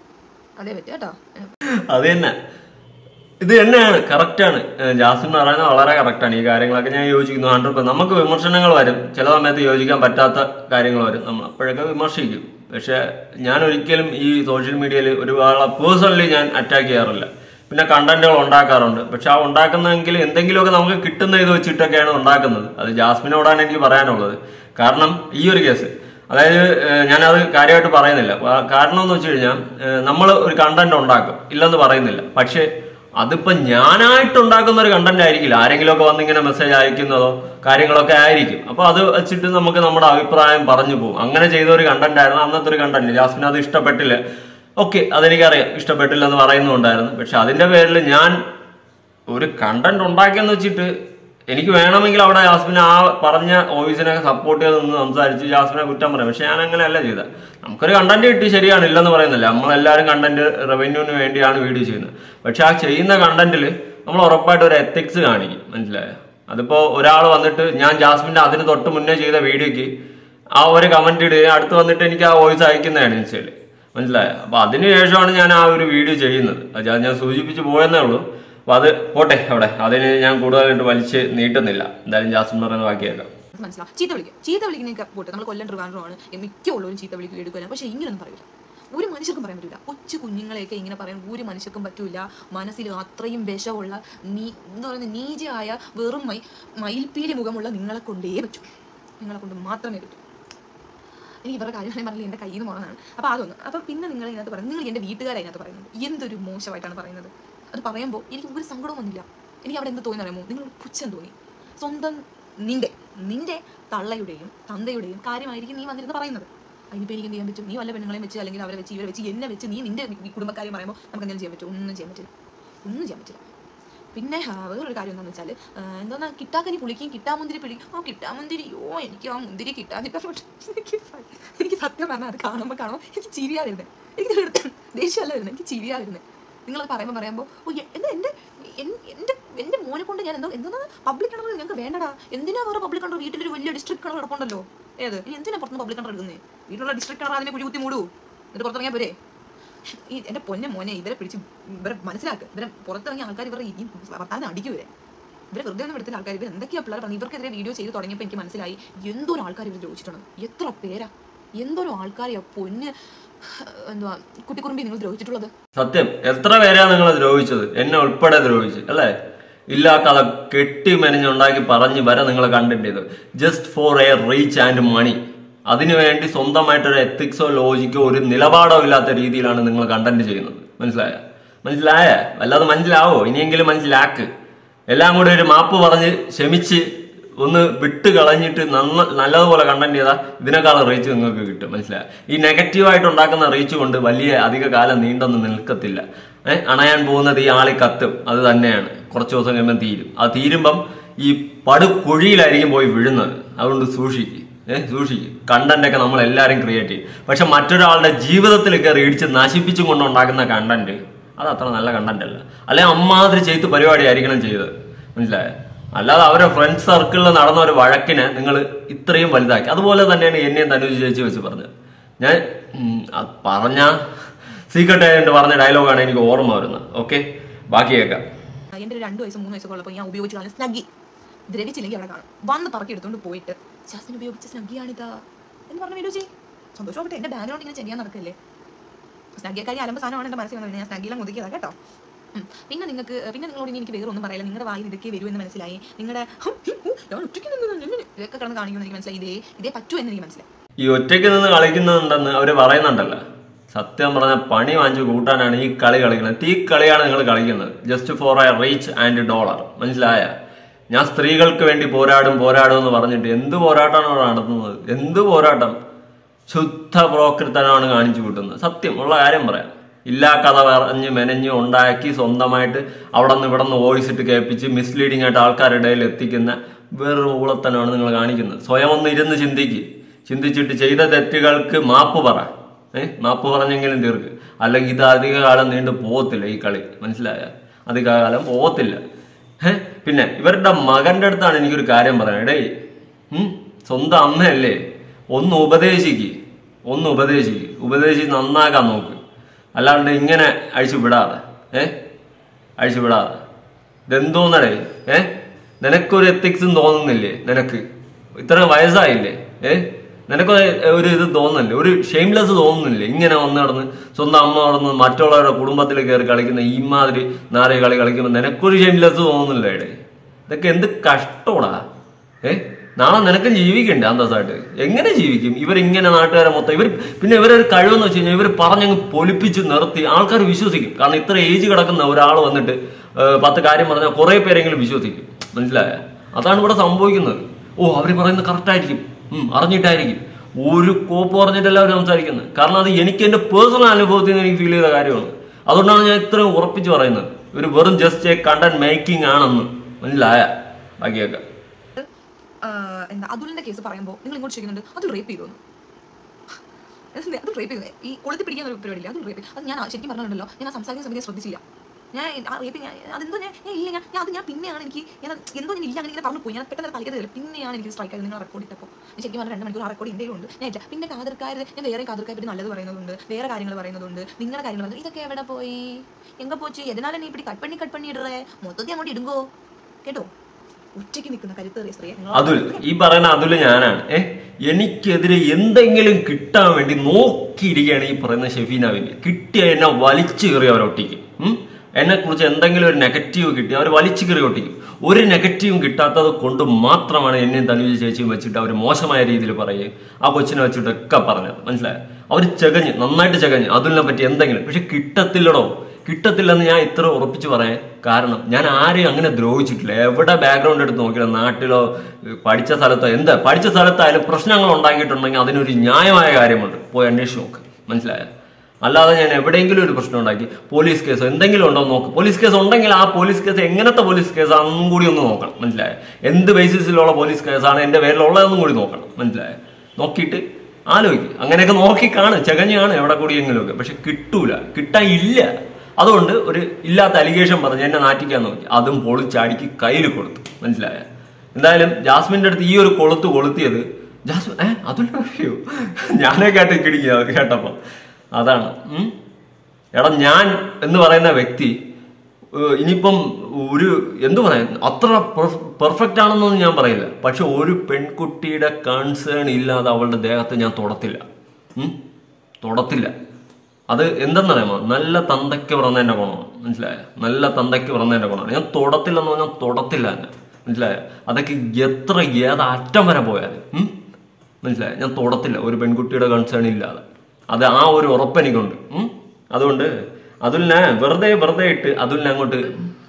അതേ പറ്റും കേട്ടോ അത് തന്നെ ഇത് തന്നെയാണ് കറക്റ്റാണ് ജാസ്മിൻ പറയുന്നത് വളരെ കറക്റ്റാണ് ഈ കാര്യങ്ങളൊക്കെ ഞാൻ യോജിക്കുന്നു ഹൺഡ്രഡ് നമുക്ക് വിമർശനങ്ങൾ വരും ചില സമയത്ത് യോജിക്കാൻ പറ്റാത്ത കാര്യങ്ങൾ വരും നമ്മൾ അപ്പോഴൊക്കെ വിമർശിക്കും പക്ഷെ ഞാൻ ഒരിക്കലും ഈ സോഷ്യൽ മീഡിയയിൽ ഒരുപാട് പേഴ്സണലി ഞാൻ അറ്റാക്ക് ചെയ്യാറില്ല പിന്നെ കണ്ടന്റുകൾ ഉണ്ടാക്കാറുണ്ട് പക്ഷെ ആ ഉണ്ടാക്കുന്നെങ്കിൽ എന്തെങ്കിലുമൊക്കെ നമുക്ക് കിട്ടുന്ന ഇത് വെച്ചിട്ടൊക്കെയാണ് ഉണ്ടാക്കുന്നത് അത് ജാസ്മിനോടാണ് എനിക്ക് പറയാനുള്ളത് കാരണം ഈ ഒരു കേസ് അതായത് ഏഹ്, ഞാനത് കാര്യമായിട്ട് പറയുന്നില്ല വ- കാരണം എന്ന് വെച്ച് കഴിഞ്ഞാൽ നമ്മൾ ഒരു കണ്ടന്റ് ഉണ്ടാക്കും ഇല്ലെന്ന് പറയുന്നില്ല പക്ഷേ അതിപ്പോ ഞാനായിട്ട് ഉണ്ടാക്കുന്ന ഒരു കണ്ടന്റ് ആയിരിക്കില്ല ആരെങ്കിലും ഒക്കെ വന്ന് ഇങ്ങനെ മെസ്സേജ് അയക്കുന്നതോ കാര്യങ്ങളൊക്കെ ആയിരിക്കും അപ്പൊ അത് വെച്ചിട്ട് നമുക്ക് നമ്മുടെ അഭിപ്രായം പറഞ്ഞു പോകും അങ്ങനെ ചെയ്ത ഒരു കണ്ടന്റ് ആയിരുന്നു അന്നത്തെ ഒരു കണ്ടന്റ് ജാസ്മിന് അത് ഇഷ്ടപ്പെട്ടില്ല ഓക്കെ അതെനിക്കറിയാം ഇഷ്ടപ്പെട്ടില്ല എന്ന് പറയുന്നുണ്ടായിരുന്നു പക്ഷെ അതിന്റെ പേരിൽ ഞാൻ ഒരു കണ്ടന്റ് ഉണ്ടാക്കിയെന്ന് വെച്ചിട്ട് എനിക്ക് വേണമെങ്കിൽ അവിടെ ജാസ്മിനെ ആ പറഞ്ഞ വോയിസിനെ സപ്പോർട്ട് ചെയ്ത് നിന്ന് സംസാരിച്ച് ജാസ്മിനെ കുറ്റം പറയാം പക്ഷെ ഞാൻ അങ്ങനെയല്ല ചെയ്തത് നമുക്കൊരു കണ്ടന്റ് കിട്ടി ശരിയാണ് ഇല്ലെന്ന് പറയുന്നില്ല നമ്മളെല്ലാവരും കണ്ടന്റ് റവന്യൂവിന് വേണ്ടിയാണ് വീഡിയോ ചെയ്യുന്നത് പക്ഷെ ആ ചെയ്യുന്ന കണ്ടന്റിൽ നമ്മൾ ഉറപ്പായിട്ട് ഒരു എത്തിക്സ് കാണിക്കും മനസ്സിലായോ അതിപ്പോ ഒരാൾ വന്നിട്ട് ഞാൻ ജാസ്മിന്റെ അതിന് തൊട്ട് മുന്നേ ചെയ്ത വീഡിയോക്ക് ആ ഒരു കമന്റ് ഇടുകയും അടുത്ത് വന്നിട്ട് എനിക്ക് ആ വോയിസ് അയക്കുന്നതാണ് ഇൻസ്റ്റയില് മനസ്സിലായോ അപ്പൊ അതിനുശേഷമാണ് ഞാൻ ആ ഒരു വീഡിയോ ചെയ്യുന്നത് അത് ഞാൻ- ഞാൻ സൂചിപ്പിച്ച് പോയെന്നേ ഉള്ളൂ അപ്പൊ അത് പോട്ടെ അവിടെ അതിന് ഞാൻ കൂടുതലായിട്ട് വലിച്ച് നീട്ടുന്നില്ല എന്തായാലും ജാസ്മിൻ പറയുന്ന ബാക്കിയേക്കാം മനസ്സിലാവും ചീത്ത വിളിക്കും ചീത്ത വിളിക്കുന്നൊക്കെ പോട്ടെ നമ്മൾ കൊല്ലം ട്രിവാൻഡ്രമാണ് മിക്ക ഉള്ളവരും ചീത്ത വിളിക്കുക എടുക്കുക പക്ഷെ ഇങ്ങനെയൊന്നും പറയില്ല ഒരു മനുഷ്യർക്കും പറയാൻ പറ്റില്ല കൊച്ചു കുഞ്ഞുങ്ങളെയൊക്കെ ഇങ്ങനെ പറയാൻ ഒരു മനുഷ്യർക്കും പറ്റൂല മനസ്സിൽ അത്രയും വിഷമുള്ള നീ എന്താ പറയുന്നത് നീചയായ വെറും മൈ മയിൽപ്പീലി മുഖമുള്ള നിങ്ങളെ കൊണ്ടേ പറ്റൂ നിങ്ങളെ കൊണ്ട് മാത്രമേ പറ്റൂ എനിക്ക് ഇവരുടെ കാര്യം പറഞ്ഞില്ല എൻ്റെ കയ്യിൽ നിന്ന് പോകുന്നതാണ് അപ്പോൾ അതൊന്ന് അപ്പോൾ പിന്നെ നിങ്ങൾ ഇതിനകത്ത് പറയുന്നത് നിങ്ങൾ എൻ്റെ വീട്ടുകാരെ അതിനകത്ത് പറയുന്നത് എന്തൊരു മോശമായിട്ടാണ് പറയുന്നത് അത് പറയുമ്പോൾ എനിക്ക് ഒരു സങ്കടവും വന്നില്ല എനിക്ക് അവിടെ എന്ത് തോന്നി അറിയുമോ നിങ്ങൾ പുച്ഛം തോന്നി സ്വന്തം നിന്റെ നിന്റെ തള്ളയുടെയും തന്തയുടെയും കാര്യമായിരിക്കും നീ വന്നിരുന്ന് പറയുന്നത് അതിനിപ്പോൾ എനിക്ക് എന്ത് ചെയ്യാൻ പറ്റും നീ വല്ല പെണ്ണുങ്ങളെയും വെച്ച് അല്ലെങ്കിൽ അവരെ വെച്ച് ഇവരെ വെച്ച് എന്നെ വെച്ച് നീ നിന്റെ കുടുംബക്കാര്യം പറയുമ്പോൾ നമുക്ക് എന്തെങ്കിലും ചെയ്യാൻ പറ്റും ഒന്നും ചെയ്യാൻ പറ്റില്ല ഒന്നും ചെയ്യാൻ പറ്റില്ല പിന്നെ ആ, വേറൊരു കാര്യം എന്താണെന്ന് വെച്ചാൽ എന്താ കിട്ടാക്കനി പുളിക്കും കിട്ടാമുന്തിരി പിടിക്കും ഓ കിട്ടാമുന്തിരി ഓ എനിക്ക് ആ മുന്തിരി കിട്ടാതിട്ട് എനിക്ക് ഭയ- എനിക്ക് സത്യം പറഞ്ഞാൽ അത് കാണുമ്പോൾ കാണുമ്പോൾ എനിക്ക് ചിരിയാ വരുന്നത് എനിക്ക് എടുത്ത് ദേഷ്യമല്ല വരുന്നത് എനിക്ക് ചിരിയാ വരുന്നത് നിങ്ങളത് പറയുമ്പോൾ പറയുമ്പോൾ ഓ എ- എന്താ എൻ്റെ എൻ- എൻ്റെ എൻ്റെ മോനെ കൊണ്ട് ഞാൻ എന്തോ എന്താ പബ്ലിക് കണ്ടർ ഞങ്ങൾക്ക് വേണ്ടടാ എന്തിനാ വേറെ പബ്ലിക് കണ്ടർ വീട്ടിലൊരു വലിയ ഡിസ്ട്രിക്ട് കണ്ടർ കിടപ്പുണ്ടല്ലോ ഏത് ഇനി എന്തിനാ പുറത്തുനിന്ന് പബ്ലിക് കണ്ടർ എടുക്കുന്നത് വീട്ടിലുള്ള ഡിസ്ട്രിക്ട് കണ്ടർ അതിനെ കുഴി കുത്തി മൂടൂ എന്നിട്ട് പുറത്തിറങ്ങിയാൽ പോരെ ഈ എന്റെ പൊന്നെ മോനെ ഇവരെ പിടിച്ച് ഇവരെ മനസ്സിലാക്കുക ഇവരെ പുറത്തിറങ്ങിയ ആൾക്കാർ ഇവരെ ഈ വർത്താനം അടിക്കും ഇവരെ ഇവരെ വെറുതെ ഒന്നും എടുത്തില്ല ആൾക്കാർ ഇവർ എന്തൊക്കെയാ പിള്ളേർ പറഞ്ഞു ഇവർക്കെതിരെ വീഡിയോ ചെയ്ത് തുടങ്ങിയപ്പോൾ എനിക്ക് മനസ്സിലായി എന്തോരം ആൾക്കാർ ഇവർ ദ്രോഹിച്ചിട്ടുണ്ട് എത്ര പേരാ എന്തോരം ആൾക്കാരെയാ പൊന്ന് എന്തുവാ കുട്ടിക്കുറുമ്പി നിങ്ങൾ ദ്രോഹിച്ചിട്ടുള്ളത് സത്യം എത്ര പേരെയാ നിങ്ങൾ ദ്രോഹിച്ചത് എന്നെ ഉൾപ്പെടെ ദ്രോഹിച്ചു അല്ലേ ഇല്ലാ കഥ കെട്ടി മെനഞ്ഞുണ്ടാക്കി പറഞ്ഞ് വരെ നിങ്ങൾ കണ്ടിട്ട് just for a reach and money അതിനുവേണ്ടി സ്വന്തമായിട്ടൊരു എത്തിക്സോ ലോജിക്കോ ഒരു നിലപാടോ ഇല്ലാത്ത രീതിയിലാണ് നിങ്ങൾ കണ്ടന്റ് ചെയ്യുന്നത് മനസ്സിലായ മനസ്സിലായ വല്ലാതെ മനസ്സിലാവോ ഇനിയെങ്കിലും മനസ്സിലാക്ക് എല്ലാം കൂടി ഒരു മാപ്പ് പറഞ്ഞ് ക്ഷമിച്ച് ഒന്ന് വിട്ട് കളഞ്ഞിട്ട് നന്ന നല്ലതുപോലെ കണ്ടന്റ് ചെയ്താൽ ഇതിനേക്കാളും റീച്ച് നിങ്ങൾക്ക് കിട്ടും മനസ്സിലായി ഈ നെഗറ്റീവായിട്ട് ഉണ്ടാക്കുന്ന റീച്ച് കൊണ്ട് വലിയ അധിക കാലം നീണ്ടൊന്നും നിൽക്കത്തില്ല ഏഹ് അണയാൻ പോകുന്നത് ഈ ആളി കത്തും അത് തന്നെയാണ് കുറച്ച് ദിവസം കഴിയുമ്പോൾ തീരും അത് തീരുമ്പം ഈ പടുകുഴിയിലായിരിക്കും പോയി വീഴുന്നത് അതുകൊണ്ട് സൂക്ഷിക്കുക ഏഹ് സൂക്ഷിക്കും കണ്ടന്റ് ഒക്കെ നമ്മൾ എല്ലാവരും ക്രിയേറ്റ് ചെയ്യും പക്ഷെ മറ്റൊരാളുടെ ജീവിതത്തിൽ കയറി ഇടിച്ച് നശിപ്പിച്ചും കൊണ്ട് ഉണ്ടാക്കുന്ന കണ്ടന്റ് അത് അത്ര നല്ല കണ്ടന്റ് അല്ല അല്ലെ അമ്മാതിരി ചെയ്ത് പരിപാടി ആയിരിക്കണം ചെയ്തത് മനസ്സിലായോ അല്ലാതെ അവരെ ഫ്രണ്ട് സർക്കിളിൽ നടന്ന ഒരു വഴക്കിനെ നിങ്ങൾ ഇത്രയും വലുതാക്കി അതുപോലെ തന്നെയാണ് എന്നെയും തനുജ് ചേച്ചി വെച്ച് പറഞ്ഞത് ഞാൻ ഉം, അത് പറഞ്ഞ സീക്രട്ട് ആയിട്ട് പറഞ്ഞ ഡയലോഗാണ് എനിക്ക് ഓർമ്മ വരുന്നത് ഓക്കെ ബാക്കി കേൾക്കാം എൻ്റെ ഒരു രണ്ട് വയസ്സ് മൂന്ന് വയസ്സൊക്കെ ഉള്ളപ്പോൾ ഞാൻ ഉപയോഗിച്ച് കാണുന്ന സ്നഗ്ഗി ദ്രവിച്ചില്ലെങ്കിൽ അവിടെ കാണും വന്ന് പറക്കി എടുത്തോണ്ട് പോയിട്ട് ജാസ്മിൻ ഉപയോഗിച്ച സ്നഗ്ഗിയാണിതാ എന്ന് പറഞ്ഞ വീഡിയോ ചെയ്യും സന്തോഷമാകട്ടെ എൻ്റെ ബാക്ക്ഗ്രൗണ്ട് ഇങ്ങനെ ചെയ്യാൻ നടക്കല്ലേ സ്നഗ്ഗിയെക്കാരി അലമ്പ സാധനമാണ് എൻ്റെ മനസ്സിൽ വന്നത് ഞാൻ സ്നഗ്ഗിയിലും ഒതുക്കിയതാ കേട്ടോ ഉം. പിന്നെ നിങ്ങൾക്ക് പിന്നെ നിങ്ങളോട് ഇനി എനിക്ക് വേറെ ഒന്നും പറയില്ല നിങ്ങളുടെ വായിൽ ഇതൊക്കെ വരൂ എന്ന് മനസ്സിലായി നിങ്ങളുടെ ഹും, ഹും, ഹും, ഞാൻ ഒറ്റയ്ക്ക് നിന്ന് ഇങ്ങനെ ഇതൊക്കെ കിടന്ന് കാണിക്കുമെന്ന് എനിക്ക് മനസ്സിലായി ഇതേ ഇതേ പറ്റൂ എന്ന് എനിക്ക് മനസ്സിലായി ഈ ഒറ്റയ്ക്ക് നിന്ന് കളിക്കുന്നുണ്ടെന്ന് അവര് പറയുന്നുണ്ടല്ലോ സത്യം പറഞ്ഞ പണി വാങ്ങിച്ചു കൂട്ടാനാണ് ഈ കളി കളിക്കുന്നത് തീ കളിയാണ് നിങ്ങൾ കളിക്കുന്നത് just for a reach and dollar മനസ്സിലായ ഞാൻ സ്ത്രീകൾക്ക് വേണ്ടി പോരാടും പോരാടും എന്ന് പറഞ്ഞിട്ട് എന്ത് പോരാട്ടമാണ് അവിടെ നടത്തുന്നത് എന്ത് പോരാട്ടം ശുദ്ധ പ്രോകൃതനാണ് കാണിച്ചു കൂട്ടുന്നത് സത്യം ഉള്ള കാര്യം പറയാം ഇല്ലാ കഥ പറഞ്ഞ് മെനഞ്ഞ് ഉണ്ടാക്കി സ്വന്തമായിട്ട് അവിടെ നിന്ന് ഇവിടെ നിന്ന് വോയിസ് ഇട്ട് കേൾപ്പിച്ച് മിസ്ലീഡിംഗ് ആയിട്ട് ആൾക്കാരുടെ ഇടയിൽ എത്തിക്കുന്ന വേറൊരു ഊളത്തനാണ് നിങ്ങൾ കാണിക്കുന്നത് സ്വയം ഒന്ന് ഇരുന്ന് ചിന്തിക്ക് ചിന്തിച്ചിട്ട് ചെയ്ത തെറ്റുകൾക്ക് മാപ്പ് പറ ഏ മാപ്പ് പറഞ്ഞെങ്കിലും തീർക്ക് അല്ലെങ്കിൽ ഇത് അധിക കാലം നീണ്ടു പോകത്തില്ല ഈ കളി മനസ്സിലായ അധിക കാലം പോകത്തില്ല ഏ പിന്നെ ഇവരുടെ മകന്റെ അടുത്താണ് എനിക്കൊരു കാര്യം പറയാൻ ഇടേ ഉം സ്വന്തം അമ്മയല്ലേ ഒന്ന് ഉപദേശിക്ക് ഒന്ന് ഉപദേശിക്ക് ഉപദേശിച്ച് നന്നാക്കാൻ നോക്ക് അല്ലാണ്ട് ഇങ്ങനെ അഴിച്ചു വിടാതെ ഏ അഴിച്ചു വിടാതെ ഇതെന്തോന്നടേ ഏ നിനക്കൊരു എത്തിക്സും തോന്നുന്നില്ലേ നിനക്ക് ഇത്ര വയസ്സായില്ലേ ഏ നിനക്ക് ഒരു ഇത് തോന്നുന്നില്ലേ ഒരു ഷെയിംലെസ് തോന്നുന്നില്ലേ ഇങ്ങനെ വന്ന് നടന്ന് സ്വന്തം അമ്മ നടന്ന് മറ്റുള്ളവരുടെ കുടുംബത്തിൽ കയറി കളിക്കുന്ന ഈ മാതിരി നാരെ കളി കളിക്കുമ്പോൾ നിനക്കൊരു ഷെയിംലെസ് തോന്നുന്നില്ലേ ഇടേ ഇതൊക്കെ എന്ത് കഷ്ടോടാ ഏ നാളെ നിനക്കും ജീവിക്കണ്ടേ അന്തസ്സായിട്ട് എങ്ങനെ ജീവിക്കും ഇവരിങ്ങനെ നാട്ടുകാരെ മൊത്തം ഇവർ പിന്നെ ഇവരൊരു കഴിവെന്ന് വെച്ച് കഴിഞ്ഞാൽ ഇവർ പറഞ്ഞങ്ങ് പൊലിപ്പിച്ച് നിർത്തി ആൾക്കാർ വിശ്വസിക്കും കാരണം ഇത്ര ഏജ് കിടക്കുന്ന ഒരാൾ വന്നിട്ട് ഏഹ്, പത്ത് കാര്യം പറഞ്ഞാൽ കുറെ പേരെങ്കിലും വിശ്വസിക്കും മനസ്സിലായ അതാണ് ഇവിടെ സംഭവിക്കുന്നത് ഓ അവർ പറയുന്നത് കറക്റ്റ് ആയിരിക്കും ഉം, അറിഞ്ഞിട്ടായിരിക്കും ഒരു കോപ്പ് പറഞ്ഞിട്ടല്ല അവർ സംസാരിക്കുന്നത് കാരണം അത് എനിക്ക് എന്റെ പേഴ്സണൽ അനുഭവത്തിൽ നിന്ന് എനിക്ക് ഫീൽ ചെയ്ത കാര്യമാണ് അതുകൊണ്ടാണ് ഞാൻ ഇത്രയും ഉറപ്പിച്ച് പറയുന്നത് ഒരു വെറും ജസ്റ്റ് എ കണ്ടന്റ് മേക്കിംഗ് ആണെന്ന് മനസ്സിലായ ബാക്കിയൊക്കെ ആഹ് എന്താ അതുലിന്റെ കേസ് പറയുമ്പോൾ നിങ്ങൾ ഇങ്ങോട്ട് ചോദിക്കുന്നുണ്ട് അത് റേപ്പ് ചെയ്തു അത് റേപ്പ് ചെയ്തു ഈ കൊളുത്തി പിടിക്കാൻ ഒരു പരിപാടിയില്ല അത് റേപ്പ് അത് ഞാൻ ശരിക്കും പറഞ്ഞിട്ടുണ്ടല്ലോ ഞാൻ ആ സംസാരിക്കുന്ന സമയത്ത് ഞാൻ ശ്രദ്ധിച്ചില്ല ഞാൻ ആ റേപ്പ് ഞാൻ അതെന്തോ ഞാൻ ഞാൻ ഇല്ല ഞാൻ ഞാൻ അത് ഞാൻ പിന്നെയാണ് എനിക്ക് ഞാൻ അത് എന്തോ ഞാൻ ഇല്ല അങ്ങനെ ഇങ്ങനെ പറഞ്ഞു പോയി ഞാൻ പെട്ടെന്ന് തലക്കത്തില്ല പിന്നെയാണ് എനിക്ക് സ്ട്രൈക്ക് ആയത് നിങ്ങൾ റെക്കോർഡ് ഇട്ടപ്പോൾ ഞാൻ ശരിക്കും പറഞ്ഞാൽ രണ്ട് മണിക്കൂർ ആ റെക്കോർഡ് ഇന്ത്യയിലുണ്ട് ഞാൻ ഇല്ല പിന്നെ കാതർക്കാർ ഞാൻ വേറെ കാതർക്കാരെ പറ്റി നല്ലത് പറയുന്നതുണ്ട് വേറെ കാര്യങ്ങൾ പറയുന്നതുണ്ട് നിങ്ങളുടെ കാര്യങ്ങൾ പറയുന്നത് ഇതൊക്കെ എവിടെ പോയി എങ്ക പോച്ച് എതനാലെ നീ ഇപ്പിടി കട്ട് പണി കട്ട് പണി ഇടറേ മൊത്തത്തിൽ അങ്ങോട്ട് ഇടുങ്കോ കേട്ടോ ഒറ്റയ്ക്ക് നിൽക്കുന്ന കരുത്തേറിയ സ്ത്രീയെ നിങ്ങൾ അതുൽ ഈ പറയുന്ന അതുൽ ഞാനാണ് ഏ എനിക്കെതിരെ എന്തെങ്കിലും കിട്ടാൻ വേണ്ടി നോക്കിയിരിക്കുകയാണ് ഈ പറയുന്ന ഷെഫീന ബിബി കിട്ടിയ എന്നെ വലിച്ചു കയറി അവരൊട്ടിക്കും ഉം? എന്നെ കുറിച്ച് എന്തെങ്കിലും ഒരു നെഗറ്റീവ് കിട്ടി അവർ വലിച്ചു കയറി ഒട്ടിക്കും ഒരു നെഗറ്റീവും കിട്ടാത്തത് കൊണ്ട് മാത്രമാണ് എന്നെയും തനുജ ചേച്ചിയും വെച്ചിട്ട് അവർ മോശമായ രീതിയിൽ പറയുകയും ആ കൊച്ചിനെ വെച്ചിട്ടൊക്കെ പറഞ്ഞത് മനസ്സിലായോ അവർ ചകഞ്ഞ് നന്നായിട്ട് ചകഞ്ഞ് അതുലിനെ പറ്റി എന്തെങ്കിലും പക്ഷെ കിട്ടത്തില്ലടോ കിട്ടത്തില്ലെന്ന് ഞാൻ ഇത്ര ഉറപ്പിച്ച് പറയാൻ കാരണം ഞാൻ ആരെയും അങ്ങനെ ദ്രോഹിച്ചിട്ടില്ല എവിടെ ബാക്ക്ഗ്രൗണ്ട് എടുത്ത് നോക്കിയാലും നാട്ടിലോ ഏഹ് പഠിച്ച സ്ഥലത്തോ എന്താ പഠിച്ച സ്ഥലത്തായാലും പ്രശ്നങ്ങൾ ഉണ്ടാക്കിയിട്ടുണ്ടെങ്കിൽ അതിനൊരു ന്യായമായ കാര്യമുണ്ട് പോയി അന്വേഷിച്ച് നോക്ക് മനസ്സിലായോ അല്ലാതെ ഞാൻ എവിടെയെങ്കിലും ഒരു പ്രശ്നം ഉണ്ടാക്കി പോലീസ് കേസോ എന്തെങ്കിലും ഉണ്ടോ എന്ന് നോക്ക് പോലീസ് കേസ് ഉണ്ടെങ്കിൽ ആ പോലീസ് കേസ് എങ്ങനത്തെ പോലീസ് കേസാണെന്നും കൂടി ഒന്ന് നോക്കണം മനസ്സിലായോ എന്ത് ബേസിസിലുള്ള പോലീസ് കേസാണ് എൻ്റെ പേരിലുള്ളതെന്നും കൂടി നോക്കണം മനസ്സിലായോ നോക്കിയിട്ട് ആലോചിക്കും അങ്ങനെയൊക്കെ നോക്കി കാണും ചകഞ്ഞാണ് എവിടെ കൂടിയെങ്കിലുമൊക്കെ പക്ഷെ കിട്ടൂല കിട്ടാൻ ഇല്ല അതുകൊണ്ട് ഒരു ഇല്ലാത്ത അലിഗേഷൻ പറഞ്ഞ് എന്നെ നാറ്റിക്കാൻ നോക്കി അതും പൊളിച്ചടിക്ക് കയ്യിൽ കൊടുത്തു മനസ്സിലായ എന്തായാലും ജാസ്മിന്റെ അടുത്ത് ഈ ഒരു കൊളുത്ത് കൊളുത്തിയത് ജാസ്മിൻ ഏ അതുള്ള അറിയോ ഞാനേ കേട്ട് കിടിക്കുക അത് കേട്ടപ്പോ അതാണ് ഉം. എടാ ഞാൻ എന്ന് പറയുന്ന വ്യക്തി ഏഹ് ഇനിയിപ്പം ഒരു എന്തു പറയാൻ അത്ര പെർഫെക്റ്റ് ആണെന്നൊന്നും ഞാൻ പറയില്ല പക്ഷെ ഒരു പെൺകുട്ടിയുടെ കൺസേൺ ഇല്ലാതെ അവളുടെ ദേഹത്ത് ഞാൻ തൊടത്തില്ല ഉം? തൊടത്തില്ല അത് എന്തെന്നറിയാമോ നല്ല തന്തയ്ക്ക് പിറന്നതിന്റെ ഗുണമാണ് മനസ്സിലായ നല്ല തന്തയ്ക്ക് പിറന്നതിന്റെ ഗുണമാണ് ഞാൻ തൊടത്തില്ലെന്ന് പറഞ്ഞാൽ തൊടത്തില്ല തന്നെ മനസ്സിലായ അതൊക്കെ എത്ര ഏത് അറ്റം വരെ പോയാലും ഉം? മനസ്സിലായ ഞാൻ തൊടത്തില്ല ഒരു പെൺകുട്ടിയുടെ കൺസേൺ ഇല്ലാതെ അത് ആ ഒരു ഉറപ്പ് എനിക്കുണ്ട് ഉം? അതുകൊണ്ട് അതുലിനെ വെറുതെ വെറുതെ ഇട്ട് അതുലിനെ അങ്ങോട്ട്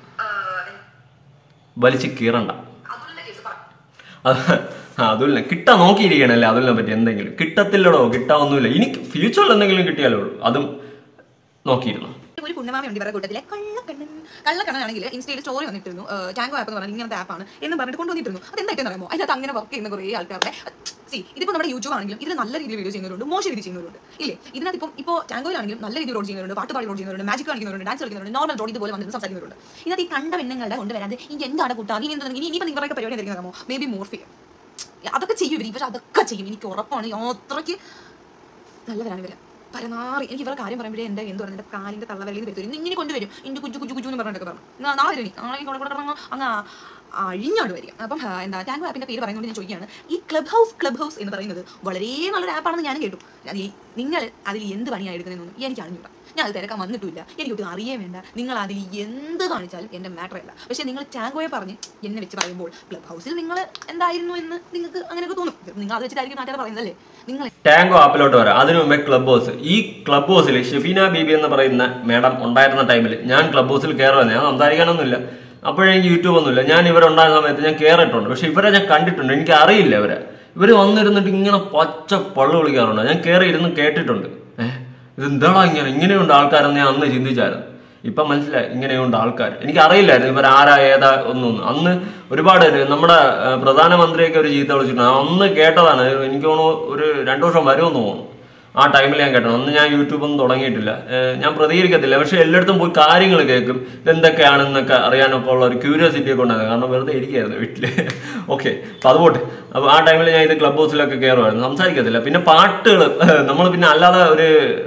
വലിച്ച് കീറണ്ട അതുലിന്റെ കേസ് പറ അത് അതുലിനെ കിട്ടാൻ നോക്കിയിരിക്കണല്ലേ അതുലിനെ പറ്റി എന്തെങ്കിലും കിട്ടത്തില്ലടോ കിട്ടാവൊന്നുമില്ല ഇനി ഫ്യൂച്ചറിൽ എന്തെങ്കിലും കിട്ടിയാലേ ഉള്ളൂ അതും നോക്കിയിരുന്നു ഒരു പുണ്യമാമി ഉണ്ട് ഇവരുടെ കൂട്ടത്തിലെ കള്ളക്കണ്ണൻ കള്ളക്കണ്ണനാണെങ്കിൽ ഇൻസ്റ്റയിൽ സ്റ്റോറി വന്നിട്ടിരുന്നു ടാങ്കോ ആപ്പ് എന്ന് പറഞ്ഞാൽ ഇങ്ങനത്തെ ആപ്പാണ് എന്ന് പറഞ്ഞിട്ട് കൊണ്ടുവന്നിട്ടിരുന്നു അത് എന്തായിട്ടെന്ന് അറിയാമോ അതിനകത്ത് അങ്ങനെ വർക്ക് ചെയ്യുന്ന കുറേ ആൾക്കാരുടെ സി ഇതിപ്പോൾ നമ്മുടെ യൂട്യൂബ് ആണെങ്കിലും ഇതിൽ നല്ല രീതിയിൽ വീഡിയോ ചെയ്യുന്നവരുണ്ട് മോശം രീതി ചെയ്യുന്നവരുണ്ട് ഇല്ലേ ഇതിനകത്ത് ഇപ്പം ഇപ്പോൾ ടാങ്കോയിലാണെങ്കിലും നല്ല രീതിയിൽ റോഡ് ചെയ്യുന്നവരുണ്ട് പാട്ട് പാടി റോഡ് ചെയ്യുന്നവരുണ്ട് മാജിക് കാണിക്കുന്നവരുണ്ട് ഡാൻസ് കളിക്കുന്നവരുണ്ട് നോർമൽ റോഡ് ഇതുപോലെ വന്നിട്ട് സംസാരിക്കുന്നവരുണ്ട് ഇതിനകത്ത് ഈ കണ്ട പെണ്ണുങ്ങളുടെ കൊണ്ടുവരാതെ ഇനി എന്താണ് കൂട്ടാ നീ എന്താ ഇനി ഇനിയിപ്പോൾ നിങ്ങളുടെ പരിപാടി എന്തെങ്കിലും അറിയാമോ മേ ബി മോർഫിയ അതൊക്കെ ചെയ്യും ഇവർ ഇവർ അതൊക്കെ ചെയ്യും എനിക്ക് ഉറപ്പാണ് അത്രയ്ക്ക് നല്ലവരാണ് ഇവര് പരമാറി എനിക്ക് ഇവരുടെ കാര്യം പറയുമ്പോഴേ എൻ്റെ എന്ത് പറയുന്നത് എൻ്റെ കാലിൻ്റെ തള്ളവരയിൽ നിന്ന് വരും ഇങ്ങനെ കൊണ്ടുവരും ഇന്റെ കുജു കുജു കുജു എന്ന് പറഞ്ഞിട്ടൊക്കെ പറഞ്ഞു നാ- നാളെ വരും ഇനി. നാളെ കൂടെ കൂടെ ഇറങ്ങും അങ്ങ് അഴിഞ്ഞോട് വരിക അപ്പം ആ, എന്താ ടാങ്കോ ആപ്പിൻ്റെ പേര് പറയുന്നത് ഞാൻ ചോദിക്കുകയാണ് ഈ ക്ലബ് ഹൗസ് ക്ലബ് ഹൗസ് എന്ന് പറയുന്നത് വളരെ നല്ലൊരു ആപ്പാണെന്ന് ഞാനും കേട്ടു അത് ഈ നിങ്ങൾ അതിൽ എന്ത് പണിയാണ് എടുക്കുന്നതെന്നൊന്നും എനിക്ക് അറിഞ്ഞൂടാ ഞാൻ അത് തിരക്കാൻ വന്നിട്ടില്ല എനിക്ക് ഒട്ടും അറിയേ വേണ്ട നിങ്ങൾ അതിൽ എന്ത് കാണിച്ചാലും എൻ്റെ മാറ്റർ അല്ല പക്ഷേ നിങ്ങൾ ടാങ്കോയെ പറഞ്ഞ് എന്നെ വെച്ച് പറയുമ്പോൾ ക്ലബ് ഹൗസിൽ നിങ്ങൾ എന്തായിരുന്നു എന്ന് നിങ്ങൾക്ക് അങ്ങനെയൊക്കെ തോന്നും നിങ്ങൾ അത് വെച്ചിട്ടായിരിക്കും നാട്ടുകാർ പറയുന്നതല്ലേ നിങ്ങൾ ടാങ്കോ ആപ്പിലോട്ട് വരാം അതിനു മുമ്പേ ക്ലബ് ഹൗസ് ഈ ക്ലബ് ഹൗസിൽ ഷെഫീന ബീബി എന്ന് പറയുന്ന മാഡം ഉണ്ടായിരുന്ന ടൈമിൽ ഞാൻ ക്ലബ് ഹൗസിൽ കയറുന്നത് ഞാൻ സംസാരിക്കാനൊന്നുമില്ല അപ്പോഴെനിക്ക് യൂട്യൂബ് ഒന്നുമില്ല ഞാൻ ഇവരുണ്ടായ സമയത്ത് ഞാൻ കയറിയിട്ടുണ്ട് പക്ഷെ ഇവരെ ഞാൻ കണ്ടിട്ടുണ്ട് എനിക്ക് അറിയില്ല ഇവരെ ഇവര് വന്നിരുന്നിട്ട് ഇങ്ങനെ പച്ച പള്ളു വിളിക്കാറുണ്ട് ഞാൻ കയറി ഇരുന്ന് കേട്ടിട്ടുണ്ട് ഏഹ് ഇതെന്താണോ ഇങ്ങനെ ഇങ്ങനെയുണ്ട് ആൾക്കാരെന്ന് ഞാൻ അന്ന് ചിന്തിച്ചായിരുന്നു ഇപ്പൊ മനസ്സിലായി ഇങ്ങനെയുണ്ട് ആൾക്കാർ എനിക്ക് അറിയില്ലായിരുന്നു ഇവർ ആരാ ഏതാ ഒന്നും അന്ന് ഒരുപാട് പേര് നമ്മുടെ ഏഹ്, പ്രധാനമന്ത്രിയൊക്കെ ഒരു ചീത്ത വിളിച്ചിട്ടുണ്ട് അന്ന് കേട്ടതാണ് എനിക്ക് തോന്നുന്നു ഒരു രണ്ടു വർഷം വരുമെന്ന് തോന്നുന്നു ആ ടൈമിൽ ഞാൻ കേട്ടത് അന്ന് ഞാൻ യൂട്യൂബൊന്നും തുടങ്ങിയിട്ടില്ല ഏഹ്, ഞാൻ പ്രതികരിക്കത്തില്ല പക്ഷെ എല്ലായിടത്തും പോയി കാര്യങ്ങൾ കേൾക്കും ഇതെന്തൊക്കെയാണെന്നൊക്കെ അറിയാനൊക്കെ ഉള്ള ഒരു ക്യൂരിയോസിറ്റി ഒക്കെ ഉണ്ടായിരുന്നു കാരണം വെറുതെ ഇരിക്കുകയായിരുന്നു വീട്ടില് ഓക്കെ അപ്പൊ അതുപോട്ടെ അപ്പൊ ആ ടൈമിൽ ഞാൻ ഇത് ക്ലബ് ഹൗസിലൊക്കെ കയറുമായിരുന്നു സംസാരിക്കത്തില്ല പിന്നെ പാട്ടുകൾ നമ്മൾ പിന്നെ അല്ലാതെ ഒരു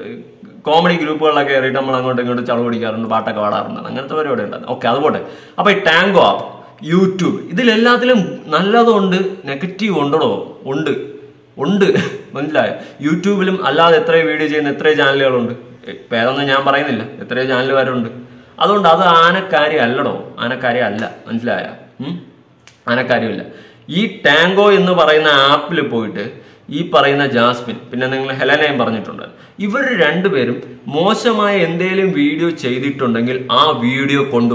കോമഡി ഗ്രൂപ്പുകളിലൊക്കെ കയറിയിട്ട് നമ്മൾ അങ്ങോട്ടും ഇങ്ങോട്ടും ചളവ് പിടിക്കാറുണ്ട് പാട്ടൊക്കെ പാടാറുണ്ട് അങ്ങനത്തെ പരിപാടി ഉണ്ടായിരുന്നു ഓക്കെ അതുപോട്ടെ അപ്പൊ ഈ ടാങ്കോ ആപ്പ് യൂട്യൂബ് ഇതിലെല്ലാത്തിലും നല്ലതുണ്ട് നെഗറ്റീവ് ഉണ്ടോ ഉണ്ട് ഉണ്ട് മനസ്സിലായോ യൂട്യൂബിലും അല്ലാതെ എത്രയോ വീഡിയോ ചെയ്യുന്ന എത്രയോ ചാനലുകളുണ്ട് ഇപ്പം ഏതൊന്നും ഞാൻ പറയുന്നില്ല എത്രയോ ചാനലുകാരുണ്ട് അതുകൊണ്ട് അത് ആനക്കാരി അല്ലടോ ആനക്കാരി അല്ല മനസ്സിലായ ആനക്കാര്യമില്ല ഈ ടാങ്കോ എന്ന് പറയുന്ന ആപ്പിൽ പോയിട്ട് ഈ പറയുന്ന ജാസ്മിൻ പിന്നെ നിങ്ങൾ ഹെലനയും പറഞ്ഞിട്ടുണ്ട് ഇവർ രണ്ടുപേരും മോശമായ എന്തേലും വീഡിയോ ചെയ്തിട്ടുണ്ടെങ്കിൽ ആ വീഡിയോ കൊണ്ടുപോവാ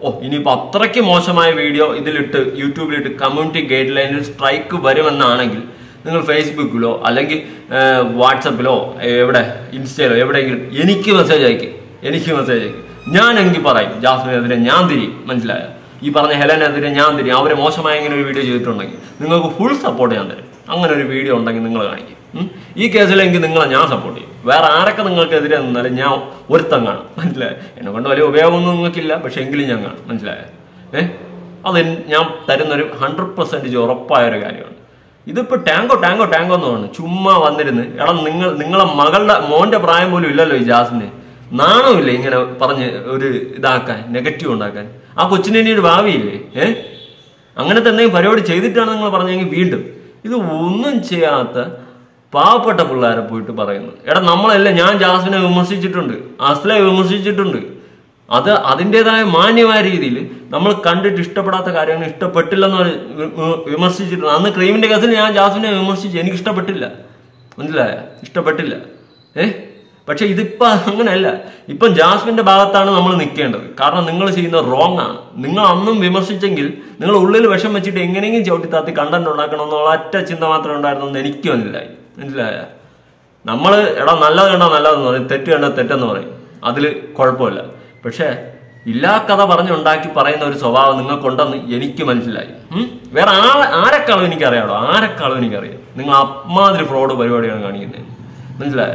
ഓ ഇനിയിപ്പോൾ അത്രയ്ക്ക് മോശമായ വീഡിയോ ഇതിലിട്ട് യൂട്യൂബിലിട്ട് കമ്മ്യൂണിറ്റി ഗൈഡ് ലൈനിൽ സ്ട്രൈക്ക് വരുമെന്നാണെങ്കിൽ നിങ്ങൾ ഫേസ്ബുക്കിലോ അല്ലെങ്കിൽ വാട്സപ്പിലോ എവിടെ ഇൻസ്റ്റയിലോ എവിടെയെങ്കിലും എനിക്ക് മെസ്സേജ് അയക്കും എനിക്ക് മെസ്സേജ് അയക്കും ഞാൻ എങ്കിൽ പറയും ജാസ്മിനെതിരെ ഞാൻ തിരിയും മനസ്സിലായോ ഈ പറഞ്ഞ ഹെലനെതിരെ ഞാൻ തിരിയും അവരെ മോശമായ ഇങ്ങനെ ഒരു വീഡിയോ ചെയ്തിട്ടുണ്ടെങ്കിൽ നിങ്ങൾക്ക് ഫുൾ സപ്പോർട്ട് ഞാൻ തരും അങ്ങനെ ഒരു വീഡിയോ ഉണ്ടെങ്കിൽ നിങ്ങൾ കാണിക്കും ഉം? ഈ കേസിലെങ്കിൽ നിങ്ങളെ ഞാൻ സപ്പോർട്ട് ചെയ്യും വേറെ ആരൊക്കെ നിങ്ങൾക്കെതിരെ നിന്നാലും ഞാൻ ഒരുത്തം കാണും മനസ്സിലായോ എന്നെ കൊണ്ട് വലിയ ഉപയോഗമൊന്നും നിങ്ങൾക്കില്ല പക്ഷെ എങ്കിലും ഞാൻ കാണും മനസ്സിലായോ ഏഹ് അത് എൻ- ഞാൻ തരുന്നൊരു ഹൺഡ്രഡ് പെർസെൻറ്റേജ് ഉറപ്പായ ഒരു കാര്യമാണ് ഇതിപ്പോ ടാങ്കോ ടാങ്കോ ടാങ്കോ എന്ന് പറഞ്ഞു ചുമ്മാ വന്നിരുന്ന് എടാ നിങ്ങൾ നിങ്ങളെ മകളുടെ മോന്റെ പ്രായം പോലും ഇല്ലല്ലോ ഈ ജാസ്മിന് നാണമില്ല ഇങ്ങനെ പറഞ്ഞ് ഒരു ഇതാക്കാൻ നെഗറ്റീവ് ഉണ്ടാക്കാൻ ആ കൊച്ചിന് ഇനി ഒരു ഭാവിയില്ലേ ഏ അങ്ങനത്തെ എന്തെങ്കിലും പരിപാടി ചെയ്തിട്ടാണ് നിങ്ങൾ പറഞ്ഞെങ്കിൽ വീണ്ടും ഇത് ഒന്നും ചെയ്യാത്ത പാവപ്പെട്ട പിള്ളേരെ പോയിട്ട് പറയുന്നു എടാ നമ്മളെല്ലാം ഞാൻ ജാസ്മിനെ വിമർശിച്ചിട്ടുണ്ട് അസ്ലെ വിമർശിച്ചിട്ടുണ്ട് അത് അതിൻ്റെതായ മാന്യമായ രീതിയിൽ നമ്മൾ കണ്ടിട്ട് ഇഷ്ടപ്പെടാത്ത കാര്യങ്ങൾ ഇഷ്ടപ്പെട്ടില്ലെന്ന് പറഞ്ഞ് വി- വി- വിമർശിച്ചിട്ടുണ്ട് അന്ന് ക്രീമിന്റെ കേസിൽ ഞാൻ ജാസ്മിനെ വിമർശിച്ചു എനിക്ക് ഇഷ്ടപ്പെട്ടില്ല മനസ്സിലായ ഇഷ്ടപ്പെട്ടില്ല ഏ പക്ഷെ ഇതിപ്പോ അങ്ങനെയല്ല ഇപ്പം ജാസ്മിന്റെ ഭാഗത്താണ് നമ്മൾ നിൽക്കേണ്ടത് കാരണം നിങ്ങൾ ചെയ്യുന്നത് റോങ് ആണ് നിങ്ങൾ അന്നും വിമർശിച്ചെങ്കിൽ നിങ്ങൾ ഉള്ളിൽ വിഷം വെച്ചിട്ട് എങ്ങനെയെങ്കിലും ചവിട്ടി താത്തി കണ്ടന്റ് ഉണ്ടാക്കണം എന്നുള്ള ഒറ്റ ചിന്ത മാത്രമേ ഉണ്ടായിരുന്നു എന്ന് എനിക്ക് മനസ്സിലായി മനസ്സിലായ നമ്മൾ എടാ നല്ലത് കണ്ടാ നല്ലതെന്ന് പറയും തെറ്റ് കണ്ടാ തെറ്റെന്ന് പറയും അതിൽ കുഴപ്പമില്ല പക്ഷേ ഇല്ലാ കഥ പറഞ്ഞുണ്ടാക്കി പറയുന്ന ഒരു സ്വഭാവം നിങ്ങൾക്കുണ്ടെന്ന് എനിക്ക് മനസ്സിലായി ഉം? വേറെ ആ ആരെക്കാളും എനിക്കറിയാമോ ആരെക്കാളും എനിക്കറിയാം നിങ്ങൾ അമ്മാതിരി ഫ്രോഡ് പരിപാടിയാണ് കാണിക്കുന്നത് മനസ്സിലായ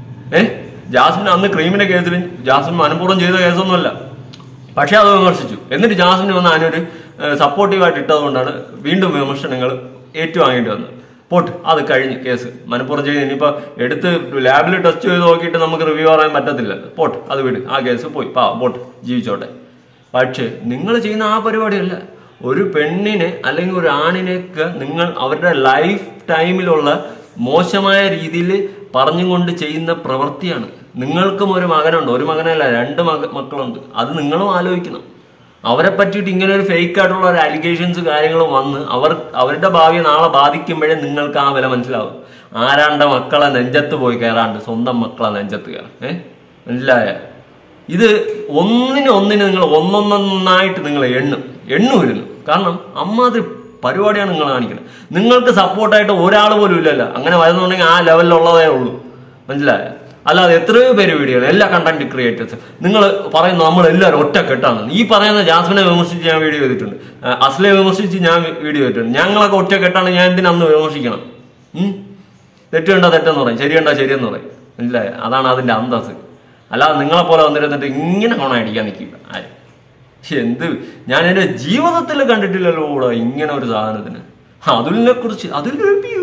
ഏ ജാസ്മിൻ അന്ന് ക്രീമിന്റെ കേസിൽ ജാസ്മിൻ മനഃപൂർവ്വം ചെയ്ത കേസൊന്നുമല്ല പക്ഷെ അത് വിമർശിച്ചു എന്നിട്ട് ജാസ്മിന് വന്ന് അതിനൊരു സപ്പോർട്ടീവായിട്ട് ഇട്ടതുകൊണ്ടാണ് വീണ്ടും വിമർശനങ്ങൾ ഏറ്റുവാങ്ങേണ്ടി വന്നത് പോട്ട് അത് കഴിഞ്ഞ് കേസ് മനഃപൂർവ്വം ചെയ്ത് ഇനിയിപ്പോൾ എടുത്ത് ലാബിൽ ടെസ്റ്റ് ചെയ്ത് നോക്കിയിട്ട് നമുക്ക് റിവ്യൂ പറയാൻ പറ്റത്തില്ല പോട്ട് അത് വിട് ആ കേസ് പോയി പാ പോട്ട് ജീവിച്ചോട്ടെ പക്ഷേ നിങ്ങൾ ചെയ്യുന്ന ആ പരിപാടിയല്ല ഒരു പെണ്ണിനെ അല്ലെങ്കിൽ ഒരു ആണിനെയൊക്കെ നിങ്ങൾ അവരുടെ ലൈഫ് ടൈമിലുള്ള മോശമായ രീതിയിൽ പറഞ്ഞുകൊണ്ട് ചെയ്യുന്ന പ്രവൃത്തിയാണ് നിങ്ങൾക്കും ഒരു മകനുണ്ട് ഒരു മകനല്ല രണ്ട് മക മക്കളുണ്ട് അത് നിങ്ങളും ആലോചിക്കണം അവരെ പറ്റിയിട്ട് ഇങ്ങനെ ഒരു ഫേക്ക് ആയിട്ടുള്ള ഒരു അലിഗേഷൻസ് കാര്യങ്ങൾ വന്ന് അവർ അവരുടെ ഭാവി നാളെ ബാധിക്കുമ്പോഴേ നിങ്ങൾക്ക് ആ വില മനസ്സിലാവും ആരാണ്ട മക്കളെ നെഞ്ചത്ത് പോയി കയറാണ്ട് സ്വന്തം മക്കളെ നെഞ്ചത്ത് കയറാം ഏഹ് മനസ്സിലായ ഇത് ഒന്നിന് ഒന്നിന് നിങ്ങൾ ഒന്നൊന്നൊന്നായിട്ട് നിങ്ങൾ എണ്ണും എണ്ണുമിരുന്നു കാരണം അമ്മാതിരി പരിപാടിയാണ് നിങ്ങൾ കാണിക്കുന്നത് നിങ്ങൾക്ക് സപ്പോർട്ടായിട്ട് ഒരാൾ പോലും ഇല്ലല്ലോ അങ്ങനെ വരുന്നുണ്ടെങ്കിൽ ആ ലെവലിലുള്ളതേ ഉള്ളൂ മനസ്സിലായ അല്ലാതെ എത്രയോ പേര് വീഡിയോകൾ എല്ലാ കണ്ടന്റ് ക്രിയേറ്റേഴ്സ് നിങ്ങൾ പറയുന്നു നമ്മൾ എല്ലാവരും ഒറ്റക്കെട്ടാണ് ഈ പറയുന്ന ജാസ്മിനെ വിമർശിച്ച് ഞാൻ വീഡിയോ ചെയ്തിട്ടുണ്ട് ആ, അസ്ലെ വിമർശിച്ച് ഞാൻ വീഡിയോ ചെയ്തിട്ടുണ്ട് ഞങ്ങളൊക്കെ ഒറ്റക്കെട്ടാണ് ഞാൻ എന്തിനാ അന്ന് വിമർശിക്കണം ഉം? തെറ്റ് കണ്ടാ തെറ്റെന്ന് പറയും ശരി കണ്ടാ ശരിയെന്ന് പറയും മനസ്സിലായ അതാണ് അതിന്റെ അന്തസ് അല്ലാതെ നിങ്ങളെ പോലെ വന്നിരുന്നിട്ട് ഇങ്ങനെ കൊണ അടിക്കാൻ നിൽക്കില്ല ആരും ശ്ശെ, എന്ത് ഞാൻ എന്റെ ജീവിതത്തിൽ കണ്ടിട്ടില്ലല്ലോ കൂടെ ഇങ്ങനെ ഒരു സാധനത്തിന് അതിനെ കുറിച്ച് അതിൽ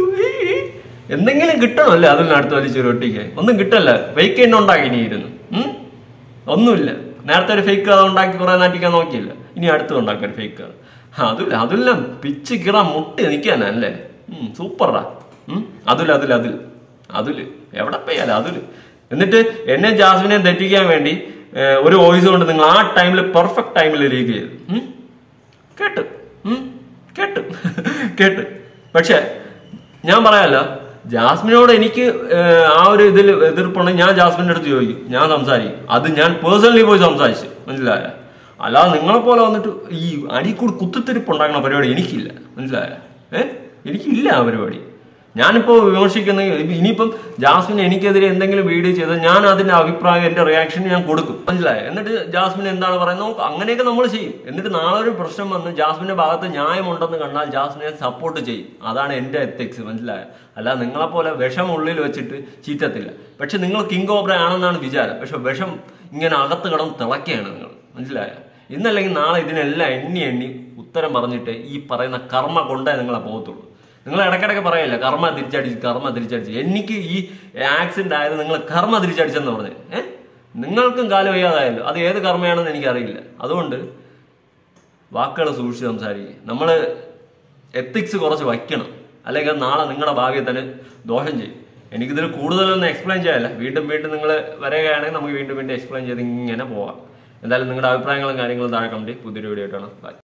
എന്തെങ്കിലും കിട്ടണമല്ലേ അതിൽ അടുത്ത് വലിച്ചൊരു ഒട്ടിക്ക് ഒന്നും കിട്ടല്ല ഫേക്ക് തന്നെ ഉണ്ടാക്കി ഇനിയിരുന്നു ഉം? ഒന്നുമില്ല നേരത്തെ ഒരു ഫേക്ക് കഥ ഉണ്ടാക്കി കുറെ നാട്ടിക്കാൻ നോക്കിയില്ല ഇനി അടുത്ത് ഉണ്ടാക്കാൻ ഫേക്ക് കഥ അതില്ല അതെല്ലാം പിച്ച് കിറ മുട്ടി നിൽക്കാനല്ലേ സൂപ്പറാ അതിൽ അതിൽ അതിൽ അതില് എവിടെ പെയ്യാല അതില് എന്നിട്ട് എന്നെ ജാസ്മിനെ തെറ്റിക്കാൻ വേണ്ടി ഏഹ്, ഒരു വോയിസ് കൊണ്ട് നിങ്ങൾ ആ ടൈമിൽ പെർഫെക്റ്റ് ടൈമിൽ ലീക്ക് ചെയ്തു ഉം? കേട്ട് ഉം? കേട്ട് കേട്ട് പക്ഷെ ഞാൻ പറയാല്ല ജാസ്മിനോട് എനിക്ക് ഏഹ്, ആ ഒരു ഇതിൽ എതിർപ്പുണ്ടെങ്കിൽ ഞാൻ ജാസ്മിന്റെ അടുത്ത് ചോദിക്കും ഞാൻ സംസാരിക്കും അത് ഞാൻ പേഴ്സണലി പോയി സംസാരിച്ചു മനസ്സിലായ അല്ലാതെ നിങ്ങളെ പോലെ വന്നിട്ട് ഈ അടിക്കൂടി കുത്തിത്തിരിപ്പ് ഉണ്ടാക്കുന്ന പരിപാടി എനിക്കില്ല മനസ്സിലായ ഏഹ് എനിക്കില്ല ആ പരിപാടി ഞാനിപ്പോ വിമർശിക്കുന്ന ഇനിയിപ്പം ജാസ്മിൻ എനിക്കെതിരെ എന്തെങ്കിലും വീഡിയോ ചെയ്താൽ ഞാൻ അതിന്റെ അഭിപ്രായം എന്റെ റിയാക്ഷൻ ഞാൻ കൊടുക്കും മനസ്സിലായോ എന്നിട്ട് ജാസ്മിൻ എന്താണ് പറയുന്നത് നോക്ക് അങ്ങനെയൊക്കെ നമ്മൾ ചെയ്യും എന്നിട്ട് നാളെ ഒരു പ്രശ്നം വന്ന് ജാസ്മിന്റെ ഭാഗത്ത് ന്യായമുണ്ടെന്ന് കണ്ടാൽ ജാസ്മിനെ സപ്പോർട്ട് ചെയ്യും അതാണ് എന്റെ എത്തിക്സ് മനസ്സിലായോ അല്ല നിങ്ങളെ പോലെ വിഷം ഉള്ളിൽ വെച്ചിട്ട് ചീറ്റത്തില്ല പക്ഷെ നിങ്ങൾ കിങ് ഓബ്ര ആണെന്നാണ് വിചാരം പക്ഷെ വിഷം ഇങ്ങനെ അകത്ത് കിടന്ന് തിളക്കുകയാണ് നിങ്ങൾ മനസ്സിലായോ ഇന്നല്ലെങ്കിൽ നാളെ ഇതിനെല്ലാം എണ്ണി എണ്ണി ഉത്തരം പറഞ്ഞിട്ട് ഈ പറയുന്ന കർമ്മ കൊണ്ടേ നിങ്ങളെ പോകത്തുള്ളൂ നിങ്ങൾ ഇടയ്ക്കിടയ്ക്ക് പറയല്ല കർമ്മ തിരിച്ചടിച്ച് കർമ്മ തിരിച്ചടിച്ച് എനിക്ക് ഈ ആക്സിഡന്റ് ആയത് നിങ്ങൾ കർമ്മ തിരിച്ചടിച്ചെന്ന് പറഞ്ഞു ഏഹ് നിങ്ങൾക്കും കാലം വയ്യാതായല്ലോ അത് ഏത് കർമ്മയാണെന്ന് എനിക്കറിയില്ല അതുകൊണ്ട് വാക്കുകൾ സൂക്ഷിച്ച് സംസാരിക്കുക നമ്മൾ എത്തിക്സ് കുറച്ച് വയ്ക്കണം അല്ലെങ്കിൽ അത് നാളെ നിങ്ങളുടെ ഭാവിയെ തന്നെ ദോഷം ചെയ്യും എനിക്കിതിൽ കൂടുതലൊന്നും എക്സ്പ്ലെയിൻ ചെയ്യാല്ല വീണ്ടും വീണ്ടും നിങ്ങൾ വരികയാണെങ്കിൽ നമുക്ക് വീണ്ടും വീണ്ടും എക്സ്പ്ലെയിൻ ചെയ്ത് ഇങ്ങനെ പോവാം എന്തായാലും നിങ്ങളുടെ അഭിപ്രായങ്ങളും കാര്യങ്ങളും താഴെ കമന്റ് പുതിയൊരു വീഡിയോ ആയിട്ടാണ് ബൈ